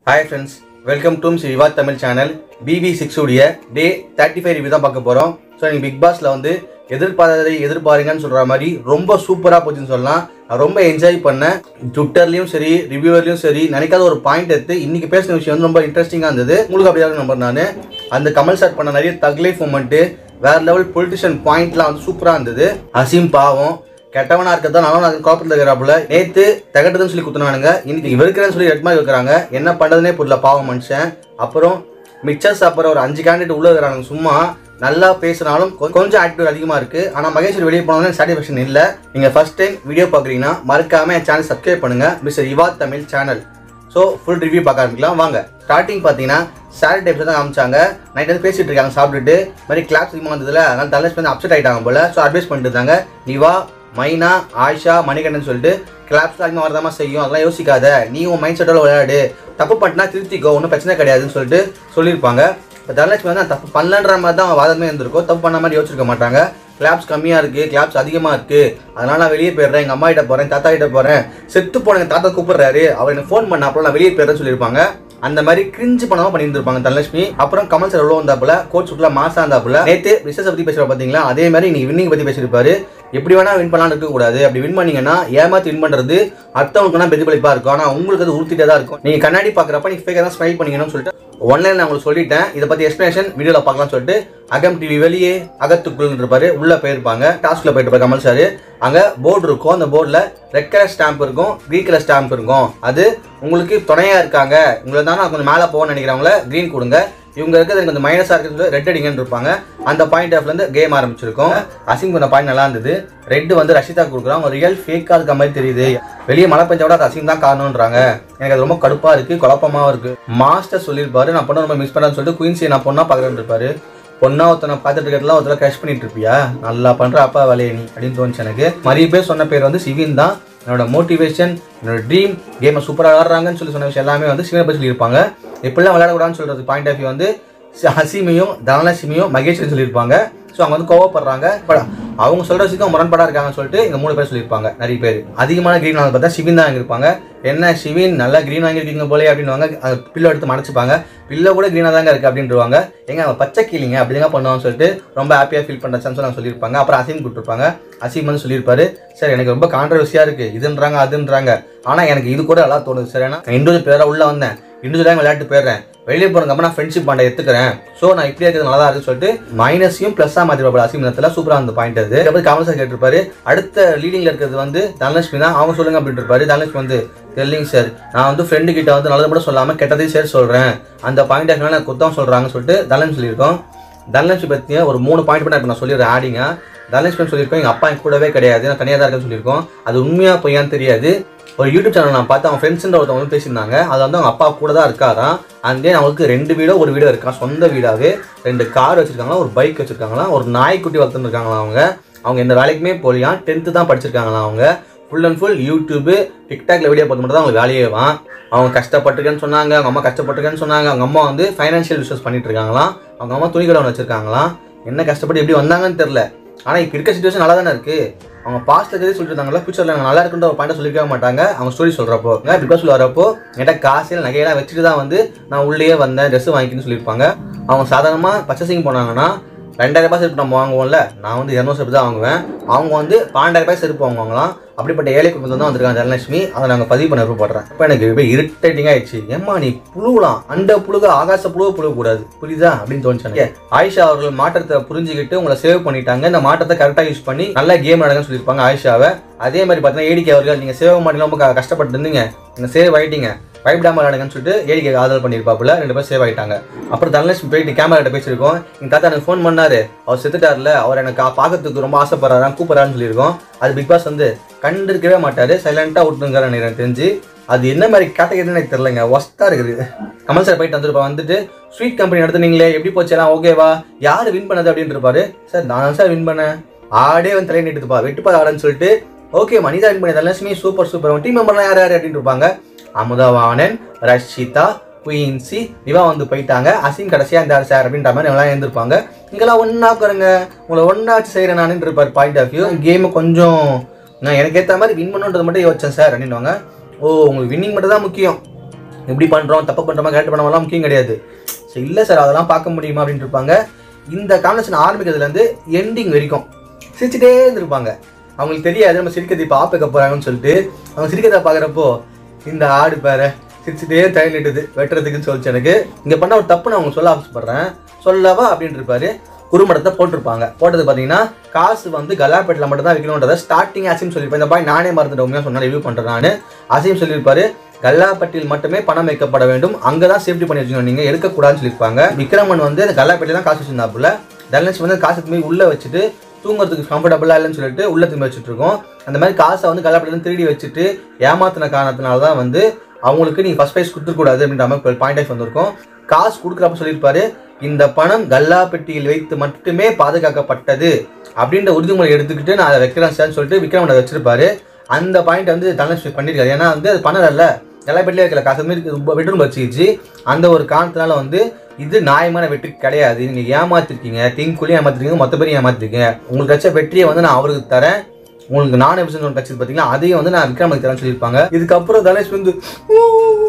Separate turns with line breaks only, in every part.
Hi friends welcome to Viva Tamil channel BB six உடைய day thirty five review தான் பார்க்க போகிறோம் ஸோ நீங்கள் பிக் பாஸில் வந்து எதிர்பாராததை எதிர்பாருங்கன்னு சொல்கிற மாதிரி ரொம்ப சூப்பராக போச்சுன்னு சொல்லலாம் நான் ரொம்ப என்ஜாய் பண்ணேன் ட்விட்டர்லையும் சரி ரிவ்யூவர்லையும் சரி நினைக்காத ஒரு பாயிண்ட் எடுத்து இன்னைக்கு பேசின விஷயம் வந்து ரொம்ப இன்ட்ரெஸ்டிங்காக இருந்தது உங்களுக்கு அப்படியாக நம்பர் நான் அந்த கமல் சார் பண்ண நிறைய தக்லைஃப் மூமெண்ட்டு வேற லெவல் பொலிட்டிஷியன் பாயிண்ட்லாம் வந்து சூப்பராக இருந்தது அசீம் பாவம் கெட்டவனா இருக்கதான் நானும் அது கோபத்தில் இருக்கிறாப்புல நேத்து தகட்டுதுன்னு சொல்லி குத்துனானுங்க இன்னைக்கு வெறுக்கிறேன்னு சொல்லி ரெட் மாதிரி வைக்கிறாங்க என்ன பண்றதுனே புரியல பாவம் மனுஷன் அப்புறம் மிக்சர் சாப்பிட்ற ஒரு அஞ்சு கேண்டிடேட் உள்ள இருக்கிறாங்க சும்மா நல்லா பேசினாலும் கொ- கொஞ்சம் ஆக்டிவ் அதிகமாக இருக்கு ஆனால் மகேஸ்வரி வெளியே போனோம்னா சாட்டிஸ்ஃபேக்ஷன் இல்லை நீங்கள் ஃபர்ஸ்ட் டைம் வீடியோ பார்க்குறீங்கன்னா மறக்காம என் சேனல் சப்ஸ்கிரைப் பண்ணுங்க மிஸ்டர் இவா Tamil channel so full review பார்க்க ஆரம்பிக்கலாம் வாங்க ஸ்டார்டிங் பார்த்தீங்கன்னா சாட்டர்டே எபிசோட் தான் காமிச்சாங்க நைட் வந்து பேசிட்டு இருக்காங்க சாப்பிட்டுட்டு இந்த மாதிரி கிளாஸ் அதிகமாக வந்ததுல அதனால தலஸ் வந்து அப்செட் ஆயிட்டாங்க போல ஸோ அட்வைஸ் பண்ணிட்டு இருந்தாங்க நிவா மைனா ஆயிஷா மணிகண்டன் சொல்லிட்டு கிளாப்ஸ் அதிகமாக வரதாமா செய்யும் அதெல்லாம் யோசிக்காத நீ உன் மைண்ட் செட்டோட விளையாடு தப்பு பண்ணினா திருத்திக்கோ ஒன்றும் பிரச்சனை கிடையாதுன்னு சொல்லிட்டு சொல்லியிருப்பாங்க இப்போ தனலட்சுமி வந்து நான் தப்பு பண்ணலன்ற மாதிரி தான் வாதமே இருந்திருக்கும் தப்பு பண்ண மாதிரி யோசிச்சிருக்க மாட்டாங்க கிளாப்ஸ் கம்மியாக இருக்குது கிளாப்ஸ் அதிகமாக இருக்குது அதனால நான் வெளியே போயிடுறேன் எங்கள் அம்மா கிட்ட போகிறேன் தாத்தா கிட்ட போகிறேன் செத்து போன எங்கள் தாத்தா கூப்பிடுறாரு அவர் எனக்கு ஃபோன் பண்ண அப்புறம் நான் வெளியே போயிடுறேன்னு சொல்லியிருப்பாங்க அந்த மாதிரி கிரிஞ்சு பண்ணாம பண்ணியிருந்திருப்பாங்க தனலட்சுமி அப்புறம் கமல் சார் உள்ள வந்தாப்புல கோச் சுட்ல மாசா இருந்தாப்புல நேத்து பிசினஸ் பத்தி பேசுற பாத்தீங்களா அதே மாதிரி நீங்க வின்னிங் பத்தி பேசியிருப்பாரு எப்படி வேணா வின் பண்ணலாம்னு இருக்க கூடாது அப்படி வின் பண்ணீங்கன்னா ஏமாத்தி வின் பண்றது அடுத்தவங்களுக்கு பிரதிபலிப்பா இருக்கும் ஆனா உங்களுக்கு அது உறுத்திட்டே தான் இருக்கும் நீங்க கண்ணாடி பாக்குறப்ப நீங்க ஃபேக்கா தான் ஸ்மைல் பண்ணிக்கணும்னு சொல்லிட்டு ஒன்லைன் நான் உங்களுக்கு சொல்லிட்டேன் இதை பத்தி எக்ஸ்பிளேஷன் வீடியோல பார்க்கலாம்னு சொல்லிட்டு அகம் டிவி வெளியே அகத்துக்குள் இருப்பாரு உள்ள போயிருப்பாங்க டாஸ்க்ல போயிட்டு இருப்பாரு கமல் சார் அங்க போர்டு இருக்கும் அந்த போர்டில் ரெட் கலர் ஸ்டாம்ப் இருக்கும் க்ரீன் கலர் ஸ்டாம்ப் இருக்கும் அது உங்களுக்கு துணையா இருக்காங்க உங்களை தான் நான் கொஞ்சம் மேலே போகணும்னு நினைக்கிறவங்கள க்ரீன் கொடுங்க இவங்க இருக்கிறது எனக்கு கொஞ்சம் மைனஸாக இருக்குன்னு சொல்லி ரெட் அடிங்கன்னு இருப்பாங்க அந்த பாயிண்ட் ஆஃப்ல இருந்து கேம் ஆரம்பிச்சிருக்கும் அசிம் கொஞ்சம் பாயிண்ட் நல்லா இருந்தது ரெட் வந்து ரஷிதா கொடுக்குறோம் அவங்க ரியல் ஃபேக்காக இருக்க மாதிரி தெரியுது வெளியே மழை பெஞ்ச விட அது அசிம் தான் காரணம்ன்றாங்க எனக்கு அது ரொம்ப கடுப்பாக இருக்கு குழப்பமாவும் இருக்கு மாஸ்டர் சொல்லியிருப்பாரு நான் பொண்ணை ரொம்ப மிஸ் பண்ணேன்னு சொல்லிட்டு குயின்சியை நான் பொண்ணா பார்க்குறேன்னு இருப்பாரு பொண்ணா ஒருத்தனை பார்த்துட்டு இருக்கிறதுலாம் ஒருத்தர கிரஷ் பண்ணிட்டு இருப்பியா நல்லா பண்ற அப்பா வேலையை நீ அப்படின்னு தோணுச்சு எனக்கு நிறைய பேர் சொன்ன பேர் வந்து சிவின் தான் என்னோட மோட்டிவேஷன் என்னோட ட்ரீம் கேமை சூப்பராக விளாட்றாங்கன்னு சொல்லி சொன்ன விஷயம் எல்லாமே வந்து சிவனை பற்றி சொல்லியிருப்பாங்க எப்படிலாம் விளையாடக்கூடாதுன்னு சொல்றது பாயிண்ட் ஆஃப் வியூ வந்து சி- ஹசீமையும் தனலட்சுமியும் மகேஷ்வரி சொல்லியிருப்பாங்க ஸோ அவங்க வந்து கோவப்படுறாங்க பட் அவங்க சொல்ற விஷயத்துக்கு முரண்படா இருக்காங்கன்னு சொல்லிட்டு இங்க மூணு பேர் சொல்லியிருப்பாங்க நிறைய பேர் அதிகமான கிரீன் வாங்க பார்த்தா சிவின் தான் வாங்கியிருப்பாங்க என்ன சிவின் நல்லா கிரீன் வாங்கியிருக்கீங்க போலே அப்படின்னுவாங்க அந்த பில்லோ எடுத்து மறைச்சிப்பாங்க பில்லோ கூட க்ரீனாக தாங்க இருக்கு அப்படின்றவாங்க எங்க அவன் பச்சை கிளிங்க அப்படிங்க பண்ணுவான்னு சொல்லிட்டு ரொம்ப ஹாப்பியாக ஃபீல் பண்ணுற சான்ஸ் நான் சொல்லியிருப்பாங்க அப்புறம் அசீம் கொடுத்துருப்பாங்க அசீம் வந்து சொல்லியிருப்பாரு சார் எனக்கு ரொம்ப கான்ட்ரவர்சியாக இருக்கு இதுன்றாங்க அதுன்றாங்க ஆனால் எனக்கு இது கூட நல்லா தோணுது சார் ஏன்னா இண்டிவிஜுவல் பேராக உள்ள வந்தேன் இண்டிவிஜுவலாக விளையாட்டு போயிடுறேன் வெளியே போகிறதுக்கு நான் ஃப்ரெண்ட்ஷிப் பண்ண எடுத்துக்கிறேன் ஸோ நான் இப்படி இருக்கிறது நல்லா தான் இருக்குன்னு சொல்லிட்டு மைனஸையும் ப்ளஸ்ஸாக மாற்றிருப்பாரு அசீமத்தில் சூப்பராக அந்த பாயிண்ட் அது அப்புறம் கமல் சார் கேட்டிருப்பாரு அடுத்த லீடிங்கில் இருக்கிறது வந்து தனலட்சுமி தான் அவங்க சொல்லுங்க அப்படின்னு இருப்பாரு தனலட்சுமி வந்து தெரியலிங்க சார் நான் வந்து ஃப்ரெண்டு கிட்ட வந்து நல்லது மட்டும் சொல்லாமல் கெட்டதையும் சேர்த்து சொல்கிறேன் அந்த பாயிண்ட் ஆஃப் நான் குத்தம் சொல்கிறாங்கன்னு சொல்லிட்டு தனலட்சுமி சொல்லியிருக்கோம் தனலட்சுமி பற்றிய ஒரு மூணு பாயிண்ட் பண்ண இப்போ நான் சொல்லிடுறேன் ஆடிங்க தனலட்சுமி சொல்லியிருக்கோம் எங்கள் அப்பா என் கூடவே கிடையாது நான் தனியாக தான் இருக்கேன்னு சொல்லியிருக்கோம் அது உண்மையாக பொய்யான்னு தெரியாது ஒரு யூடியூப் சேனல் நான் பார்த்து அவன் ஃப்ரெண்ட்ஸ்ன்ற ஒருத்தவங்க வந்து பேசியிருந்தாங்க அது வந்து அவங்க அப்பா கூட தான் இருக்காராம் அண்ட் தென் அவங்களுக்கு ரெண்டு வீடோ ஒரு வீடோ இருக்கா சொந்த வீடாவே ரெண்டு கார் வச்சிருக்காங்களா ஒரு பைக் வச்சிருக்காங்களா ஒரு நாய்க்குட்டி வளர்த்துன்னு இருக்காங்களா அவங்க அவங்க எந்த வேலைக்குமே போலியா டென்த்து தான் படிச்சிருக்காங்களா அவங்க ஃபுல் அண்ட் ஃபுல் யூடியூப் டிக்டாக்ல வீடியோ பார்த்து மட்டும் தான் அவங்க வேலையேவான் அவங்க கஷ்டப்பட்டிருக்கேன்னு சொன்னாங்க அவங்க அம்மா கஷ்டப்பட்டிருக்கேன்னு சொன்னாங்க அவங்க அம்மா வந்து ஃபைனான்ஷியல் பிஸ்னஸ் பண்ணிட்டு இருக்காங்களாம் அவங்க அம்மா துணி கடை ஒன்று வச்சிருக்காங்களாம் என்ன கஷ்டப்பட்டு எப்படி வந்தாங்கன்னு தெரில ஆனால் இப்போ இருக்க சுச்சுவேஷன் நல்லா தானே இருக்கு அவங்க பாஸ்ட்ல இருக்கிறதே சொல்லிட்டு இருந்தாங்களா ஃபியூச்சர்ல நல்லா இருக்குன்ற ஒரு பாயிண்ட் சொல்லிக்கவே மாட்டாங்க அவங்க ஸ்டோரி சொல்றப்போ பிக் பாஸ் வரப்போ என்கிட்ட காசில் நகையெல்லாம் வச்சுட்டு தான் வந்து நான் உள்ளேயே வந்தேன் ட்ரெஸ் வாங்கிக்கணும்னு சொல்லியிருப்பாங்க அவங்க சாதாரணமாக பர்ச்சேசிங் போனாங்கன்னா ரெண்டாயிரம் ரூபாய் செருப்பு நம்ம வாங்குவோம்ல நான் வந்து இரநூறு செருப்பு தான் வாங்குவேன் அவங்க வந்து பன்னெண்டாயிரம் ரூபாய் செருப்பு வாங்குவாங்களாம் அப்படிப்பட்ட ஏழை குடும்பத்தில் தான் வந்திருக்காங்க தனலட்சுமி அதை நாங்கள் பதிவு பண்ண விருப்பப்படுறேன் இப்போ எனக்கு இப்போ இரிட்டேட்டிங் ஆயிடுச்சு ஏம்மா நீ புழுவலாம் அண்ட புழுக ஆகாச புழுவ புழுவக்கூடாது புரியுதா அப்படின்னு தோணுச்சு எனக்கு. ஆயிஷா அவர்கள் மாற்றத்தை புரிஞ்சுக்கிட்டு உங்களை சேவ் பண்ணிட்டாங்க இந்த மாற்றத்தை கரெக்டாக யூஸ் பண்ணி நல்லா கேம் நடங்கன்னு சொல்லியிருப்பாங்க ஆயிஷாவை அதே மாதிரி பார்த்தீங்கன்னா ஏடிகே அவர்கள் நீங்கள் சேவ் மாட்டீங்க ரொம்ப க- கஷ்டப்பட்டு இருந்தீங்க நீங்கள் சேவ் ஆயிட்டீங்க பயப்படாம விளையாடுங்கன்னு சொல்லிட்டு ஏடிகே ஆதரவு பண்ணியிருப்பாப்புல ரெண்டு பேரும் சேவ் ஆயிட்டாங்க அப்புறம் தனலட்சுமி போயிட்டு கேமரா கிட்ட பேசியிருக்கோம் எங்கள் தாத்தா எனக்கு ஃபோன் பண்ணாரு அவர் செத்துட்டார்ல அவர் எனக்கு கா- பார்க்கறதுக்கு ரொம்ப ஆசைப்படுறாராம் கூப்பிட்றான்னு சொல்லியிருக்கோம் அது பிக் பாஸ் வந்து கண்டிருக்கவே மாட்டாரு சைலண்டாக விட்டுருங்காரு எனக்கு தெரிஞ்சு அது என்ன மாதிரி கேட்டகரின்னு எனக்கு தெரியலங்க ஒஸ்டா இருக்குது கமல் சார் போயிட்டு வந்துருப்பா வந்துட்டு ஸ்வீட் கம்பெனி நடத்துனீங்களே எப்படி போச்சு எல்லாம் ஓகேவா யார் வின் பண்ணது அப்படின்னு இருப்பாரு சார் நான் சார் வின் பண்ணேன் ஆடே வந்து தலை நீட்டுப்பா வெட்டுப்பா ஆடன்னு சொல்லிட்டு ஓகே மனிதா வின் பண்ணி தனலட்சுமி சூப்பர் சூப்பர் டீம் மெம்பர்லாம் யார் யார் அப்படின்னு இருப்பாங்க அமுதவாணன் ரஷிதா குயின்சி இவா வந்து போயிட்டாங்க அசீம் கடைசியா இந்த சார் அப்படின்ற மாதிரி எல்லாம் எழுந்திருப்பாங்க இங்கெல்லாம் ஒன்றா உட்காருங்க உங்களை ஒன்றா வச்சு செய்கிறேன் நான் இருப்பார் பாயிண்ட் ஆஃப் வியூ கேமை கொஞ்சம் நான் எனக்கு ஏற்ற மாதிரி வின் பண்ணுன்றது மட்டும் யோசிச்சேன் சார் அப்படின்வாங்க ஓ உங்களுக்கு வின்னிங் மட்டும் தான் முக்கியம் எப்படி பண்ணுறோம் தப்பு பண்ணுறோமா கரெக்ட் பண்ணாமலாம் முக்கியம் கிடையாது சரி இல்லை சார் அதெல்லாம் பார்க்க முடியுமா அப்படின்ட்டு இருப்பாங்க இந்த கான்வர்சேஷன் ஆரம்பிக்கிறதுலேருந்து எண்டிங் வரைக்கும் சிரிச்சுட்டே இருந்திருப்பாங்க அவங்களுக்கு தெரியாது நம்ம சிரிக்கிறது இப்போ ஆப் வைக்க போகிறாங்கன்னு சொல்லிட்டு அவங்க சிரிக்கிறத பார்க்குறப்போ இந்த ஆடு பாரு சிரிச்சுட்டே தயலிட்டுது வெட்டுறதுக்குன்னு சொல்லிச்சு எனக்கு இங்கே பண்ண ஒரு தப்பு நான் அவங்க சொல்ல ஆசைப்படுறேன் சொல்லவா அப்படின்னு இருப்பாரு குறும்படத்தை போட்டிருப்பாங்க போட்டது பார்த்தீங்கன்னா காசு வந்து கலாப்பேட்டில் மட்டும் தான் விற்கணுன்றத ஸ்டார்டிங் அசீம் சொல்லியிருப்பேன் இந்த பாய் நானே மறந்துட்டு உண்மையாக சொன்னால் ரிவ்யூ பண்ணுறேன் நான் அசீம் சொல்லியிருப்பாரு கல்லாப்பட்டியில் மட்டுமே பணம் வைக்கப்பட வேண்டும் அங்கே தான் சேஃப்டி பண்ணி வச்சுக்கணும் நீங்கள் எடுக்கக்கூடாதுன்னு சொல்லியிருப்பாங்க விக்ரமன் வந்து அந்த கல்லாப்பட்டியில் தான் காசு வச்சிருந்தாப்புல தனலட்சுமி வந்து காசு திரும்பி உள்ளே வச்சுட்டு தூங்குறதுக்கு கம்ஃபர்டபுளாக இல்லைன்னு சொல்லிட்டு உள்ள திரும்பி வச்சுட்டு இருக்கோம் அந்த மாதிரி காசை வந்து கல்லாப்பட்டிலேருந்து திருடி வச்சுட்டு ஏமாத்தின காரணத்தினால தான் வந்து அவங்களுக்கு நீங்கள் ஃபர்ஸ்ட் ப்ரைஸ் கொடுத்துக்கூடாது அப்படின்ற மாதிரி பாயிண்ட் ஆஃப் வந்திருக்கும் காசு கொடுக்குறப்ப சொல்லியிருப்பாரு இந்த பணம் கல்லா பெட்டியில் வைத்து மட்டுமே பாதுகாக்கப்பட்டது அப்படின்ற உறுதிமொழி எடுத்துக்கிட்டு நான் அதை வைக்கிறேன் சார்னு சொல்லிட்டு விக்ரமன் அதை வச்சிருப்பாரு அந்த பாயிண்ட் வந்து தனுஷ் பண்ணியிருக்காரு ஏன்னா வந்து அது பண்ணல எல்லா பெட்டிலே வைக்கல காசு மாதிரி பெட்ரூம் வச்சுக்கிச்சு அந்த ஒரு காரணத்தினால வந்து இது நியாயமான வெற்றி கிடையாது நீங்கள் ஏமாத்திருக்கீங்க டீமுக்குள்ளேயும் ஏமாத்திருக்கீங்க மொத்த பேரும் ஏமாத்திருக்கீங்க உங்களுக்கு கிடைச்ச வெற்றியை வந்து நான் அவருக்கு தரேன் உங்களுக்கு நான் எபிசோட் ஒன்று கட்சி பார்த்தீங்கன்னா அதையும் வந்து நான் விக்ரமனுக்கு தரேன்னு சொல்லியிருப்பாங்க இதுக்கப்புறம் தனுஷ் வந்து ஊ,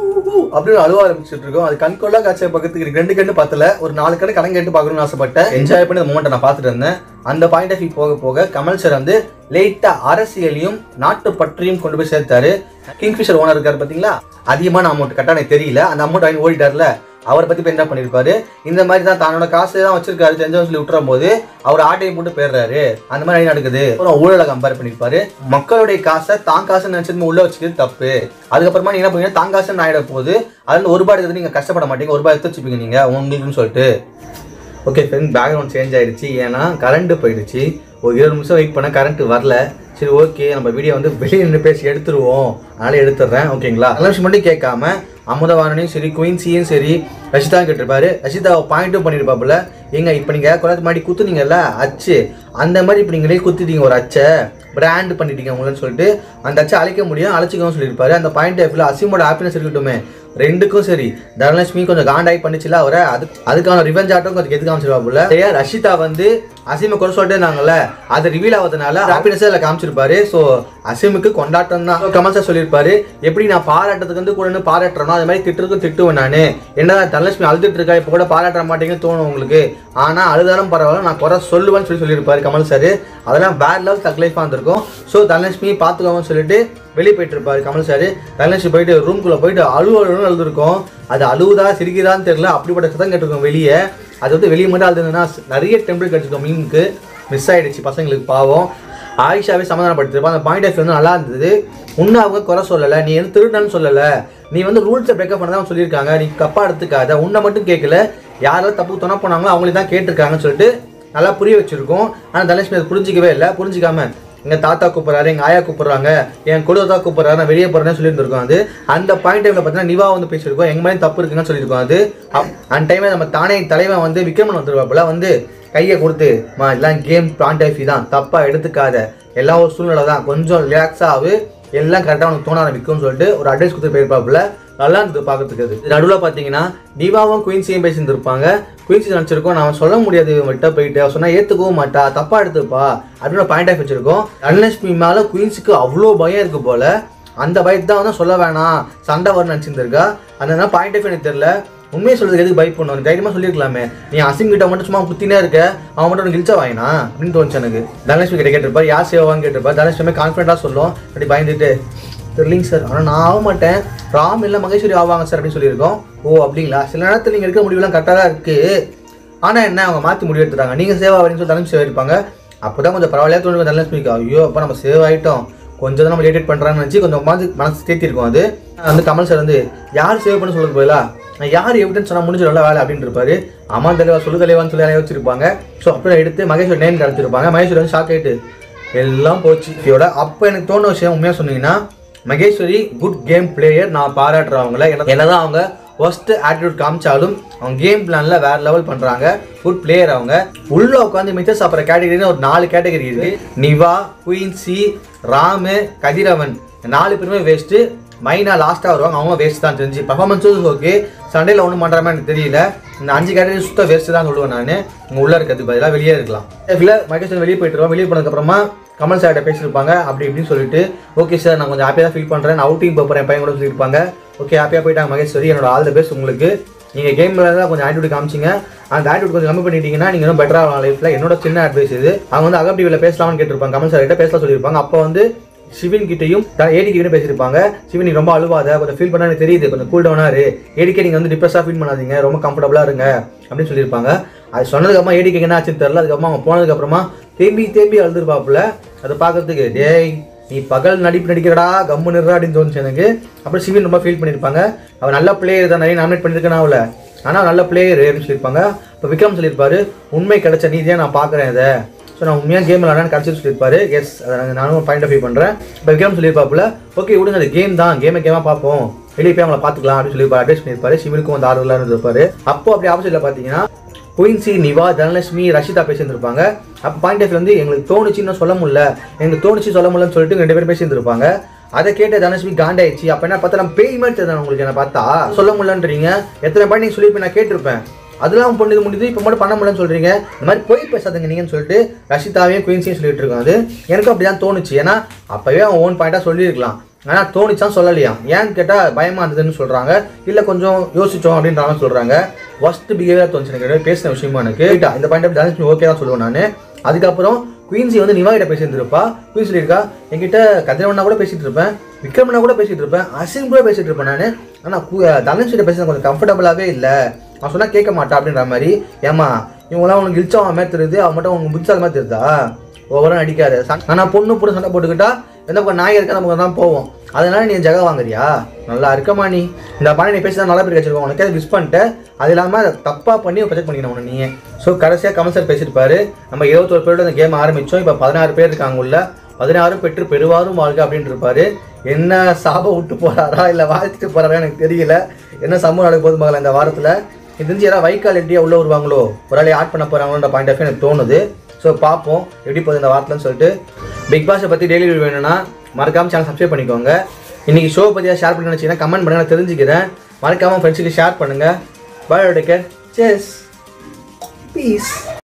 ஊ அப்படின்னு அழுவ ஆரம்பிச்சுட்டு இருக்கோம் அது கண் கொள்ளா காட்சியை பக்கத்துக்கு எனக்கு ரெண்டு கண்ணு பார்த்தல ஒரு நாலு கண்ணு கடன் கேட்டு பார்க்கணும்னு ஆசைப்பட்டேன் என்ஜாய் பண்ணி அந்த மூமெண்ட்டை நான் பார்த்துட்டு இருந்தேன் அந்த பாயிண்ட் ஆஃப் வியூ போக போக கமல் சார் வந்து லைட்டாக அரசியலையும் நாட்டு பற்றியும் கொண்டு போய் சேர்த்தாரு கிங்ஃபிஷர் ஓனர் இருக்காரு பார்த்தீங்களா அதிகமான அமௌண்ட் கரெக்டாக எனக்கு தெரியல அந்த அமௌண்ட் வாங்கி ஓடிட்டார்ல அவரை பற்றி இப்போ என்ன பண்ணியிருப்பாரு இந்த மாதிரி தான் தன்னோட காசு தான் வச்சிருக்காரு தெரிஞ்சவன் சொல்லி விட்டுரும் போது அவர் ஆட்டையை போட்டு போயிடுறாரு அந்த மாதிரி நடக்குது அப்புறம் ஊழலை கம்பேர் பண்ணியிருப்பாரு மக்களுடைய காசை தான் காசு நினச்சது உள்ள வச்சுக்கிறது தப்பு அதுக்கப்புறமா நீங்க என்ன பண்ணுவீங்க தான் காசுன்னு ஆயிட போகுது அதுல ஒரு ரூபாய் எடுத்து நீங்க கஷ்டப்பட மாட்டீங்க ஒரு ரூபாய் எடுத்து வச்சுப்பீங்க நீங்க உங்களுக்குன்னு சொல்லிட்டு ஓகே ஃப்ரெண்ட் பேக்ரவுண்ட் சேஞ்ச் ஆயிடுச்சு ஏன்னா கரண்ட் போயிடுச்சு ஒரு இருபது நிமிஷம் வெயிட் பண்ண கரண்ட் வரல சரி ஓகே நம்ம வீடியோ வந்து வெளியே நின்று பேசி எடுத்துருவோம் அதனால எடுத்துடுறேன் ஓகேங்களா நல்ல விஷயம் மட்டும் கேட்காம அமுதவாரனையும் சரி குயின்சியும் சரி ரஷிதா கேட்டிருப்பாரு ரஷிதாவை பாயிண்ட்டும் பண்ணியிருப்பாப்புல ஏங்க இப்போ நீங்கள் குறைத்து மாடி குத்துனீங்கல்ல அச்சு அந்த மாதிரி இப்போ நீங்களே குத்திட்டீங்க ஒரு அச்சை பிராண்ட் பண்ணிட்டீங்க உங்களுன்னு சொல்லிட்டு அந்த அச்சை அழைக்க முடியும் அழைச்சிக்கவும் சொல்லியிருப்பாரு அந்த பாயிண்ட் ஆஃப்ல அசிமோட ஹாப்பினஸ் இருக்கட்டுமே ரெண்டுக்கும் சரி தனலட்சுமி கொஞ்சம் காண்டாகி பண்ணிச்சுல அவரை அது அதுக்கான ரிவெஞ்ச் ஆட்டம் கொஞ்சம் எது காமிச்சிருப்பாப்புல சரியா ரஷிதா வந்து அசீமை குறை சொல்லிட்டே இருந்தாங்கல்ல அது ரிவீல் ஆகிறதுனால ஹாப்பினஸ் அதில் காமிச்சிருப்பாரு ஸோ அசீமுக்கு கொண்டாட்டம் தான் கமல் சார் சொல்லியிருப்பாரு எப்படி நான் பாராட்டுறதுக்கு வந்து கூட நின்னு பாராட்டுறனோ அது மாதிரி திட்டுறதுக்கும் திட்டுவேன் நான் என்ன தனலட்சுமி அழுதுட்டு இருக்கா இப்போ கூட பாராட்ட மாட்டேங்குன்னு தோணும் உங்களுக்கு ஆனால் அழுதாலும் பரவாயில்ல நான் குறை சொல்லுவேன்னு சொல்லி சொல்லியிருப்பாரு கமல் சார் அதெல்லாம் பேட் லவ் தக் லைஃபாக இருந்திருக்கும் ஸோ தனலட்சுமி பார்த்துக்கோங்கன்னு சொல்லிட்டு வெளியே போயிட்டு இருப்பாரு கமல் சார் தனலட்சுமி போயிட்டு ரூம்குள்ளே போயிட்டு அழுவு அழுன்னு அழுதுருக்கும் அது அழுவுதா சிரிக்குதான்னு தெரியல அப்படிப்பட்ட சத்தம் கேட்டிருக்கோம் வெளியே அது வந்து வெளியே மட்டும் அழுதுன்னா நிறைய டெம்பிள் கிடச்சிருக்கோம் மீனுக்கு மிஸ் ஆயிடுச்சு பசங்களுக்கு பாவம் ஆயிஷாவே சமாதானப்படுத்திருப்பா அந்த பாயிண்ட் ஆஃப் வந்து நல்லா இருந்தது உன்னை அவங்க குறை சொல்லலை நீ எந்த திருடன்னு சொல்லலை நீ வந்து ரூல்ஸை பிரேக்கப் பண்ண தான் சொல்லியிருக்காங்க நீ தப்பாக எடுத்துக்காத உன்னை மட்டும் கேட்கல யாரெல்லாம் தப்பு துணை போனாங்களோ அவங்களே தான் கேட்டிருக்காங்கன்னு சொல்லிட்டு நல்லா புரிய வச்சிருக்கோம் ஆனால் தனலட்சுமி அதை புரிஞ்சிக்கவே இல்லை புரிஞ்சிக்காம எங்க தாத்தா கூப்பிட்றாரு எங்க ஆயா கூப்பிட்றாங்க என் குடும்பத்தா கூப்பிட்றாரு நான் வெளியே போறேன்னு சொல்லியிருந்திருக்கோம் அது அந்த பாயிண்ட் டைம்ல பார்த்தீங்கன்னா நிவா வந்து பேசியிருக்கோம் எங்க மேலே தப்பு இருக்குன்னு சொல்லியிருக்கோம் அது அப்- அந்த டைம்ல நம்ம தானே தலைவன் வந்து விக்ரமன் வந்துருவாப்புல வந்து கையை கொடுத்து மா எல்லாம் கேம் பாயிண்ட் ஆஃப் தான் தப்பா எடுத்துக்காத எல்லாம் ஒரு சூழ்நிலை தான் கொஞ்சம் ரிலாக்ஸாக ஆகு எல்லாம் கரெக்டாக உனக்கு தோண ஆரம்பிக்கும்னு சொல்லிட்டு ஒரு அட்வைஸ் கொடுத்து போயிருப்பாப்புல நல்லா இருந்தது பார்க்கறதுக்கு அது நடுவில் பார்த்தீங்கன்னா நிவாவும் குயின்சியும் பேசியிருந்திருப்பாங்க குயின்சி நினச்சிருக்கோம் நான் சொல்ல முடியாது இவங்ககிட்ட போயிட்டு அவ சொன்னால் ஏற்றுக்கவும் மாட்டா தப்பாக எடுத்துப்பா அப்படின்னு பாயிண்ட் ஆஃப் வச்சிருக்கோம் தனலட்சுமி மேலே குயின்ஸுக்கு அவ்வளோ பயம் இருக்கு போல அந்த பயத்தை தான் வந்து சொல்ல வேணாம் சண்டை வரணும்னு நினச்சிருந்திருக்கா அந்த பாயிண்ட் ஆஃப் எனக்கு தெரியல உண்மையை சொல்றதுக்கு எதுக்கு பைக் பண்ணுவோம் தைரியமாக சொல்லியிருக்கலாமே நீ அசிம் கிட்ட மட்டும் சும்மா குத்தினே இருக்க அவன் மட்டும் உனக்கு இழிச்சா வாங்கினா அப்படின்னு தோணுச்சு எனக்கு தனலட்சுமி கிட்ட கேட்டிருப்பார் யார் சேவான்னு கேட்டிருப்பார் தனலட்சுமி கான்ஃபிடண்டாக சொல்லும் அப்படி பயந்துட்டு தெரியலிங்க சார் ஆனால் நான் ஆக மாட்டேன் ராம் இல்லை மகேஸ்வரி ஆவாங்க சார் அப்படின்னு சொல்லியிருக்கோம் ஓ அப்படிங்களா சில நேரத்தில் நீங்கள் எடுக்க முடிவுலாம் கரெக்டாக தான் இருக்குது ஆனால் என்ன அவங்க மாற்றி முடிவு எடுத்துட்டாங்க நீங்கள் சேவ் ஆகிறீங்கன்னு சொல்லி தனலட்சுமி சேவ் இருப்பாங்க அப்போ தான் கொஞ்சம் பரவாயில்லையா தோணுங்க தனலட்சுமிக்கு ஐயோ அப்போ நம்ம சேவ் ஆகிட்டோம் கொஞ்சம் தான் நம்ம லேட்டட் பண்ணுறாங்கன்னு நினச்சி கொஞ்சம் மாதிரி மனசு தேத்திருக்கோம் அது வந்து கமல் சார் வந்து யார் சேவ் பண்ண சொல்லுறது போயிலா நான் யார் எவிடன்ஸ் சொன்னால் முடிஞ்ச நல்ல வேலை அப்படின்னு இருப்பாரு அம்மா தலைவா சொல்லு தலைவான்னு சொல்லி யாரையும் வச்சிருப்பாங்க ஸோ அப்புறம் எடுத்து மகேஸ்வர் நேம் கிடச்சிருப்பாங்க மகேஸ்வர் வந்து ஷாக் ஆகிட்டு எல்லாம் போச்சு இதோட அப்போ எனக்கு தோணுன விஷயம் உண்மையாக சொன்னீங்கன்னா மகேஸ்வரி குட் கேம் பிளேயர் நான் பாராட்டுறேன் அவங்கள என்ன என்னதான் அவங்க ஃபர்ஸ்ட் ஆட்டிடியூட் காமிச்சாலும் அவங்க கேம் பிளான்ல வேற லெவல் பண்றாங்க குட் பிளேயர் அவங்க உள்ள உட்காந்து மிச்சர் சாப்பிட்ற கேட்டகரின்னு ஒரு நாலு கேட்டகரி இருக்கு நிவா குயின்சி ராமு கதிரவன் இந்த நாலு பேருமே வேஸ்ட்டு மைனா லாஸ்ட்டாக வருவாங்க அவங்க வேஸ்ட் தான் தெரிஞ்சு பர்ஃபார்மன்ஸும் ஓகே சண்டையில் ஒன்றும் பண்ணுற மாதிரி எனக்கு தெரியல இந்த அஞ்சு கேட்டகரி சுத்த வேஸ்ட் தான் சொல்லுவேன் நான் இங்கே உள்ளே இருக்கிறதுக்கு பதிலாக வெளியே இருக்கலாம் இதில் மகேஸ்வரன் வெளியே போயிட்டு வருவான் வெளியே போனதுக்கப்புறமா கமல் சார்கிட்ட பேசியிருப்பாங்க அப்படி இப்படின்னு சொல்லிட்டு ஓகே சார் நான் கொஞ்சம் ஹாப்பியாக ஃபீல் பண்ணுறேன் நான் அவுட்டிங் போகிறேன் பையன் கூட சொல்லியிருப்பாங்க ஓகே ஹாப்பியாக போயிட்டாங்க மகேஸ்வரி என்னோட ஆல் த பெஸ்ட் உங்களுக்கு நீங்கள் கேமில் தான் கொஞ்சம் ஆட்டிடியூட் காமிச்சிங்க அந்த ஆட்டிடியூட் கொஞ்சம் கம்மி பண்ணிட்டீங்கன்னா நீங்கள் இன்னும் பெட்டராக லைஃப்பில் என்னோட சின்ன அட்வைஸ் இது அவங்க வந்து அகம் டிவியில் பேசலாம்னு கேட்டிருப்பாங்க கமல் சார் கிட்ட பேசலாம் சொல்லியிருப்பாங்க அப்போ வந்து சிவின் கிட்டையும் ஏடி கிட்ட பேசியிருப்பாங்க சிவின் நீ ரொம்ப அழுவாத கொஞ்சம் ஃபீல் பண்ணா எனக்கு தெரியுது கொஞ்சம் கூல் டவுனாக இரு ஏடிக்கே நீங்கள் வந்து டிப்ரெஸ்ஸாக ஃபீல் பண்ணாதீங்க ரொம்ப கம்ஃபர்டபுளாக இருங்க அப்படின்னு சொல்லியிருப்பாங்க அது சொன்னதுக்கப்புறமா ஏடிக்கு என்ன ஆச்சுன்னு தெரில அதுக்கப்புறமா அவங்க போனதுக்கப்புறமா தேம்பி தேம்பி அழுதுருப்பாப்புல அதை பார்க்கறதுக்கு டேய் நீ பகல் நடிப்பு நடிக்கிறடா கம்மு நிறா அப்படின்னு தோணுச்சு எனக்கு அப்புறம் சிவின் ரொம்ப ஃபீல் பண்ணியிருப்பாங்க அவன் நல்ல பிளேயர் தான் நிறைய நாமினேட் பண்ணியிருக்கேன் அவளை ஆனால் நல்ல பிளேயர் அப்படின்னு சொல்லியிருப்பாங்க இப்போ விக்ரம் சொல்லியிருப்பாரு உண்மை கிடைச்ச நீதியாக நான் பார்க்குறேன் இதை ஸோ நான் உண்மையாக கேம் விளாடான்னு கடைசி சொல்லியிருப்பாரு எஸ் அதை நாங்கள் நானும் பாயிண்ட் ஆஃப் வியூ பண்ணுறேன் இப்போ விக்ரம் சொல்லியிருப்பாப்புல ஓகே விடுங்க அது கேம் தான் கேமை கேமாக பார்ப்போம் வெளியே போய் அவங்கள பார்த்துக்கலாம் அப்படின்னு சொல்லி அட்வைஸ் பண்ணியிருப்பாரு சிவனுக்கும் வந்து ஆறுதலாக இருந்திருப்பாரு அப்போ அப்படி ஆப்போசிட்டில் பார்த்தீங்கன்னா குயின்சி நிவா தனலட்சுமி ரஷிதா பேசியிருந்திருப்பாங்க அப்போ பாயிண்ட் ஆஃப் வந்து எங்களுக்கு தோணுச்சுன்னு சொல்ல முடியல எங்களுக்கு தோணுச்சு சொல்ல முடியலன்னு சொல்லிட்டு ரெண்டு பேரும் பேசியிருந்திருப்பாங்க அதை கேட்ட தனலட்சுமி காண்டாயிடுச்சு அப்போ என்ன பார்த்தா நான் பேய் மாதிரி தெரியும் உங்களுக்கு என்ன பார்த்தா சொல்ல முடியலன்றீங்க எத்தனை பாயிண்ட் நீங்கள் சொல்லியிருப்பேன் நான் கேட்டிருப்பேன் அதெல்லாம் பண்ணது முடியுது இப்போ மட்டும் பண்ண முடியலன்னு சொல்கிறீங்க இந்த மாதிரி போய் பேசாதுங்க நீங்கன்னு சொல்லிட்டு ரஷிதாவையும் குயின்ஸையும் சொல்லிட்டு இருக்கோம் அது எனக்கும் அப்படி தான் தோணுச்சு ஏன்னா அப்போவே அவன் ஓன் பாயிண்டாக சொல்லியிருக்கலாம் ஆனால் தோணுச்சான் சொல்லலையா ஏன்னு கேட்டால் பயமாக இருந்ததுன்னு சொல்கிறாங்க இல்லை கொஞ்சம் யோசிச்சோம் அப்படின்ற மாதிரி சொல்கிறாங்க ஃபஸ்ட்டு பிஹேவியர் தோணுச்சு எனக்கு பேசின விஷயமா எனக்கு ரைட்டா இந்த பாயிண்ட் ஆஃப் தனலட்சுமி ஓகே தான் சொல்லுவேன் நான் அதுக்கப்புறம் குயின்சி வந்து நிவா கிட்ட பேசியிருந்திருப்பா குயின் சொல்லியிருக்கா என்கிட்ட கதிரவனா கூட பேசிட்டு இருப்பேன் விக்ரமனா கூட பேசிட்டு இருப்பேன் அசிங் கூட பேசிட்டு இருப்பேன் நான் ஆனால் தனலட்சுமிட்ட பேசுறது கொஞ்சம் கம்ஃபர்டபுளாகவே இல்லை அவன் சொன்னால் கேட்க மாட்டா அப்படின்ற மாதிரி ஏமா இவங்களாம் உனக்கு இழிச்சவன் மாதிரி தெரியுது அவன் மட்டும் உனக்கு புத்தாத மாதிரி தெரியுதா ஒவ்வொரு அடிக்காது ஆனால் பொண்ணு போட்டு சண்டை போட்டுக்கிட்டா எந்த பக்கம் நாய் இருக்க நமக்கு தான் போவோம் அதனால நீ ஜெக வாங்குறியா நல்லா இருக்கமா நீ இந்த பாணி நீ பேசி தான் நல்லா பேர் வச்சிருக்கோம் உனக்கு அதை மிஸ் பண்ணிட்டு அது இல்லாமல் அதை தப்பாக பண்ணி ப்ரொஜெக்ட் பண்ணிக்கணும் உன்னை நீ ஸோ கடைசியாக கமல் சார் பேசியிருப்பாரு நம்ம இருபத்தொரு பேரோட இந்த கேம் ஆரம்பித்தோம் இப்போ பதினாறு பேர் இருக்காங்க உள்ள பதினாறும் பெற்று பெருவாரும் வாழ்க அப்படின்ட்டு இருப்பாரு என்ன சாபம் விட்டு போறாரா இல்லை வாழ்த்துட்டு போறாரா எனக்கு தெரியல என்ன சம்பவம் நடக்க போகுது மகள இந்த வாரத்தில் இது தெரிஞ்சு யாராவது வைக்கால் எப்படியா உள்ள வருவாங்களோ ஒரு ஆளை ஆட் பண்ண போறாங்களோன்ற பாயிண்ட் ஆஃப் எனக்கு தோணுது ஸோ பார்ப்போம் எப்படி போகுது இந்த வாரத்தில்னு சொல்லிட்டு பிக் பாஸை பற்றி டெய்லி ரிவ்யூ வேணும்னா மறக்காம சேனல் சப்ஸ்கிரைப் பண்ணிக்கோங்க இன்னைக்கு ஷோ பற்றியா ஷேர் பண்ணி நினச்சிங்கன்னா கமெண்ட் பண்ணுங்க நான் தெரிஞ்சுக்கிறேன் மறக்காம ஃப்ரெண்ட்ஸுக்கு ஷேர் பண்ணுங்க பாய் டேக்கர் சேஸ் பீஸ்